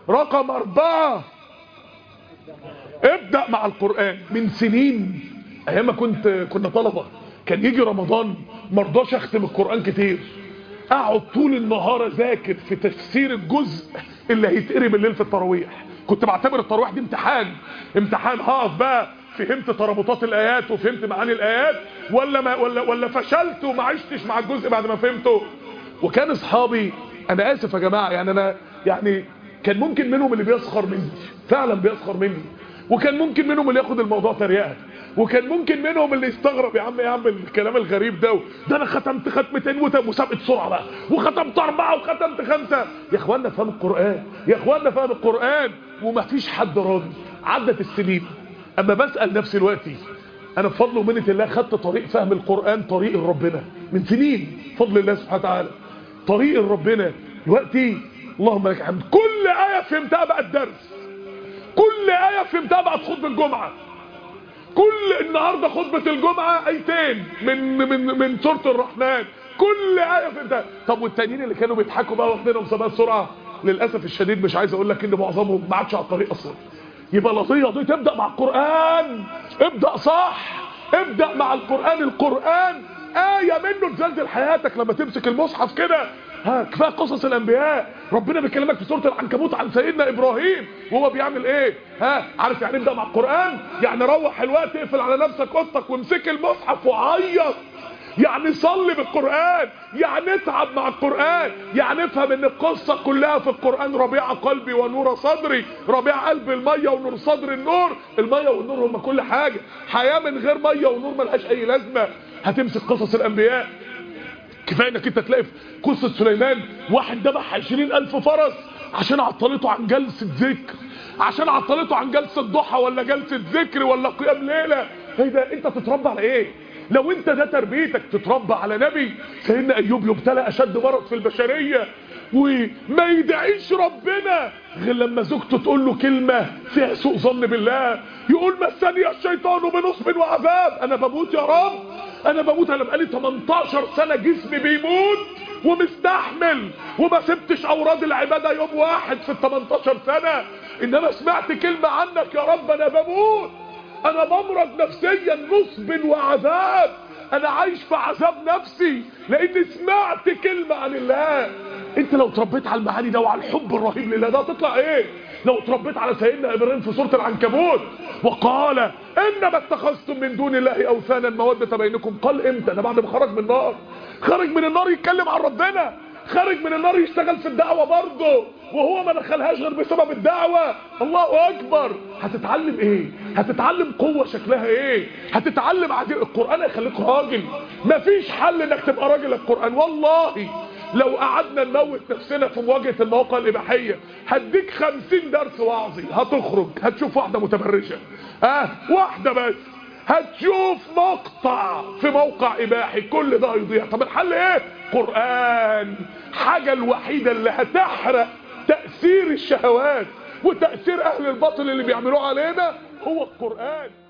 رقم اربعة ابدأ مع القرآن من سنين ايام ما كنت كنا طلبة كان يجي رمضان مرضاش اختم القرآن كتير اقعد طول النهار اذاكر في تفسير الجزء اللي هيتقري بالليل في التراويح كنت بعتبر التراويح دي امتحان امتحان هقف بقى فهمت ترابطات الايات وفهمت معاني الايات ولا ما ولا ولا فشلت وما عشتش مع الجزء بعد ما فهمته وكان اصحابي انا اسف يا جماعه يعني انا يعني كان ممكن منهم اللي بيسخر مني فعلا بيسخر مني وكان ممكن منهم اللي ياخد الموضوع تريقه وكان ممكن منهم اللي يستغرب يا عم يا عم الكلام الغريب ده ده انا ختمت ختمتين ومسابقه سرعه بقى وختمت اربعه وختمت خمسه يا اخوانا فهم القران يا اخوانا فهم القران ومفيش حد راضي عدت السنين اما بسال نفسي دلوقتي انا بفضل ومنه الله خدت طريق فهم القران طريق ربنا من سنين فضل الله سبحانه وتعالى طريق ربنا دلوقتي اللهم لك الحمد كل ايه فهمتها بقت درس كل ايه فهمتها بقت خطبه الجمعه كل النهارده خطبه الجمعه ايتين من من من سوره الرحمن كل ايه فهمتها طب والتانيين اللي كانوا بيضحكوا بقى واخدينهم مسابقات سرعه للاسف الشديد مش عايز اقول لك ان معظمهم ما عادش على الطريق اصلا يبقى القضيه دي تبدا مع القران ابدا صح ابدا مع القران القران ايه منه تزلزل حياتك لما تمسك المصحف كده ها كفايه قصص الانبياء ربنا بيكلمك في سوره العنكبوت عن سيدنا ابراهيم وهو بيعمل ايه ها عارف يعني ابدا مع القران يعني روح الوقت اقفل على نفسك اوضتك وامسك المصحف وعيط يعني صلي بالقرآن يعني اتعب مع القرآن يعني افهم ان القصة كلها في القرآن ربيع قلبي ونور صدري ربيع قلب المية ونور صدر النور المية والنور هم كل حاجة حياة من غير مية ونور ملهاش اي لازمة هتمسك قصص الانبياء كفاية انك انت تلاقي في قصة سليمان واحد ذبح عشرين الف فرس عشان عطلته عن جلسة ذكر عشان عطلته عن جلسة ضحى ولا جلسة ذكر ولا قيام ليلة ايه ده انت تتربى على ايه لو انت ده تربيتك تتربى على نبي سيدنا ايوب يبتلى اشد مرض في البشرية وما يدعيش ربنا غير لما زوجته تقول له كلمة فيها سوء ظن بالله يقول مسني الشيطان بنصب وعذاب انا بموت يا رب انا بموت انا بقالي 18 سنة جسمي بيموت ومستحمل وما سبتش اوراد العبادة يوم واحد في ال 18 سنة انما سمعت كلمة عنك يا رب انا بموت انا بمرض نفسيا نصب وعذاب انا عايش في عذاب نفسي لاني سمعت كلمة عن الله انت لو تربيت على المعاني ده وعلى الحب الرهيب لله ده تطلع ايه لو تربيت على سيدنا ابراهيم في سورة العنكبوت وقال انما اتخذتم من دون الله اوثانا مودة بينكم قال امتى ده بعد ما خرج من النار خرج من النار يتكلم عن ربنا خارج من النار يشتغل في الدعوة برضه وهو ما دخلهاش غير بسبب الدعوة الله اكبر هتتعلم ايه هتتعلم قوة شكلها ايه هتتعلم عدل القرآن هيخليك راجل مفيش حل انك تبقى راجل القرآن والله لو قعدنا نموت نفسنا في مواجهة المواقع الإباحية هديك خمسين درس وعظي هتخرج هتشوف واحدة متبرجة اه واحدة بس هتشوف مقطع في موقع إباحي كل ده هيضيع طب الحل ايه قرآن حاجة الوحيدة اللي هتحرق تأثير الشهوات وتأثير أهل الباطل اللي بيعملوه علينا هو القرآن